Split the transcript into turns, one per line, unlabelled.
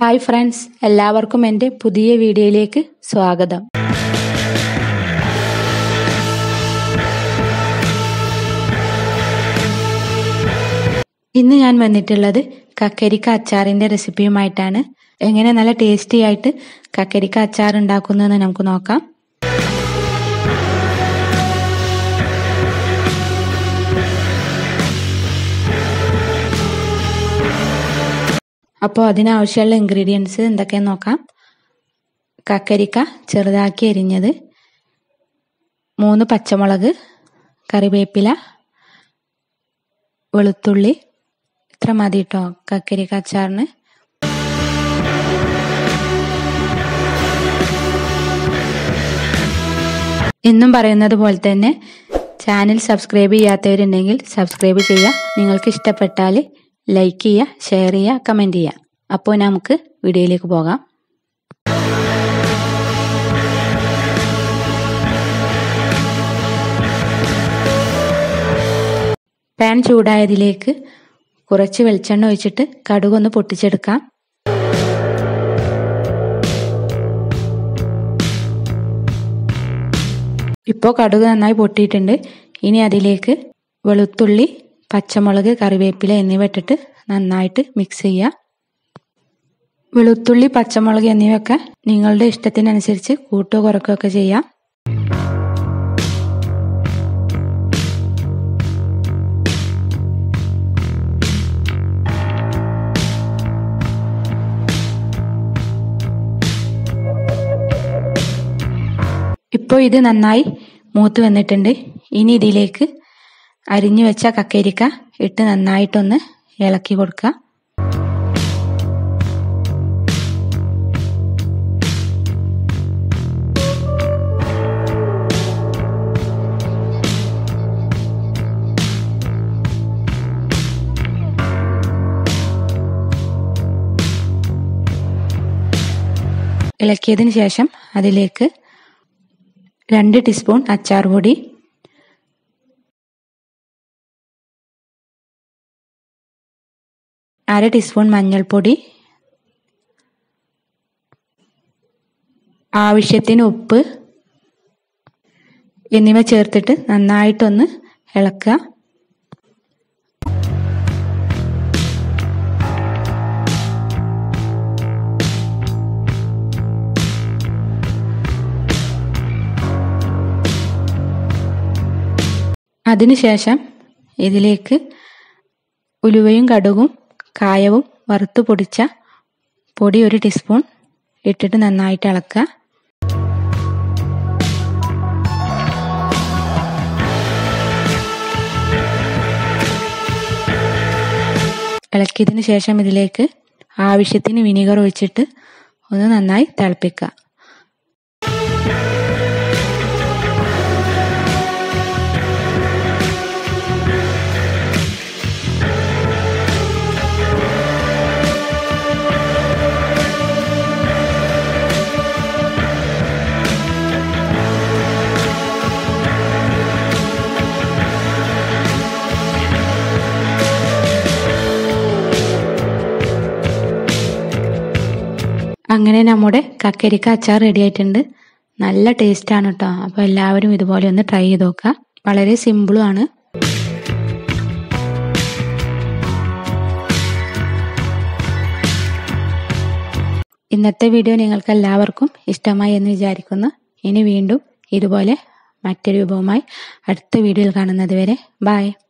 hi friends എല്ലാവർക്കും എൻ്റെ പുതിയ വീഡിയോയിലേക്ക് സ്വാഗതം ഇന്ന് ഞാൻ വന്നിട്ടുള്ളത് കക്കരിക്ക അച്ചാറിൻ്റെ റെസിപ്പിയുമായിട്ടാണ് എങ്ങനെ നല്ല ടേസ്റ്റി ആയിട്ട് കക്കരിക്ക അച്ചാർ ഉണ്ടാക്കുന്നതെന്ന് നമുക്ക് നോക്കാം അപ്പോൾ അതിനാവശ്യമുള്ള ഇൻഗ്രീഡിയൻസ് എന്തൊക്കെയെന്ന് നോക്കാം കക്കരിക്ക ചെറുതാക്കി എരിഞ്ഞത് മൂന്ന് പച്ചമുളക് കറിവേപ്പില വെളുത്തുള്ളി ഇത്ര മതി കേട്ടോ കക്കരിക്ക അച്ചാറിന് എന്നും പറയുന്നത് പോലെ തന്നെ ചാനൽ സബ്സ്ക്രൈബ് ചെയ്യാത്തവരുണ്ടെങ്കിൽ സബ്സ്ക്രൈബ് ചെയ്യുക നിങ്ങൾക്ക് ഇഷ്ടപ്പെട്ടാൽ ലൈക്ക് ചെയ്യുക ഷെയർ ചെയ്യുക കമൻറ്റ് ചെയ്യുക അപ്പോൾ നമുക്ക് വീഡിയോയിലേക്ക് പോകാം പാൻ ചൂടായതിലേക്ക് കുറച്ച് വെളിച്ചെണ്ണ ഒഴിച്ചിട്ട് കടുകൊന്ന് പൊട്ടിച്ചെടുക്കാം ഇപ്പോൾ കടുക് നന്നായി പൊട്ടിയിട്ടുണ്ട് ഇനി അതിലേക്ക് വെളുത്തുള്ളി പച്ചമുളക് കറിവേപ്പില എന്നിവ ഇട്ടിട്ട് നന്നായിട്ട് മിക്സ് ചെയ്യുക വെളുത്തുള്ളി പച്ചമുളക് എന്നിവയൊക്കെ നിങ്ങളുടെ ഇഷ്ടത്തിനനുസരിച്ച് കൂട്ടോ കുറക്കുകയൊക്കെ ചെയ്യാം ഇപ്പോൾ ഇത് നന്നായി മൂത്ത് വന്നിട്ടുണ്ട് ഇനി ഇതിലേക്ക് അരിഞ്ഞു വെച്ച കക്കരിക്ക ഇട്ട് നന്നായിട്ടൊന്ന് ഇളക്കി കൊടുക്കുക ഇളക്കിയതിന് ശേഷം അതിലേക്ക് രണ്ട് ടീസ്പൂൺ അച്ചാർ പൊടി അര ടീസ്പൂൺ മഞ്ഞൾപ്പൊടി ആവശ്യത്തിന് ഉപ്പ് എന്നിവ ചേർത്തിട്ട് നന്നായിട്ടൊന്ന് ഇളക്കുക അതിനുശേഷം ഇതിലേക്ക് ഉലുവയും കടുകും കായവും വറുത്ത് പൊടിച്ച പൊടി ഒരു ടീസ്പൂൺ ഇട്ടിട്ട് നന്നായിട്ട് ഇളക്കുക ഇളക്കിയതിന് ശേഷം ഇതിലേക്ക് ആവശ്യത്തിന് വിനീഗർ ഒഴിച്ചിട്ട് ഒന്ന് നന്നായി തിളപ്പിക്കുക അങ്ങനെ നമ്മുടെ കക്കരിക്ക അച്ചാർ റെഡി ആയിട്ടുണ്ട് നല്ല ടേസ്റ്റാണ് കേട്ടോ അപ്പോൾ എല്ലാവരും ഇതുപോലെ ഒന്ന് ട്രൈ ചെയ്ത് നോക്കുക വളരെ സിമ്പിളും ആണ് ഇന്നത്തെ വീഡിയോ നിങ്ങൾക്ക് എല്ലാവർക്കും ഇഷ്ടമായി എന്ന് വിചാരിക്കുന്നു ഇനി വീണ്ടും ഇതുപോലെ മറ്റൊരു വിഭവമായി അടുത്ത വീഡിയോയിൽ കാണുന്നത് വരെ ബായ്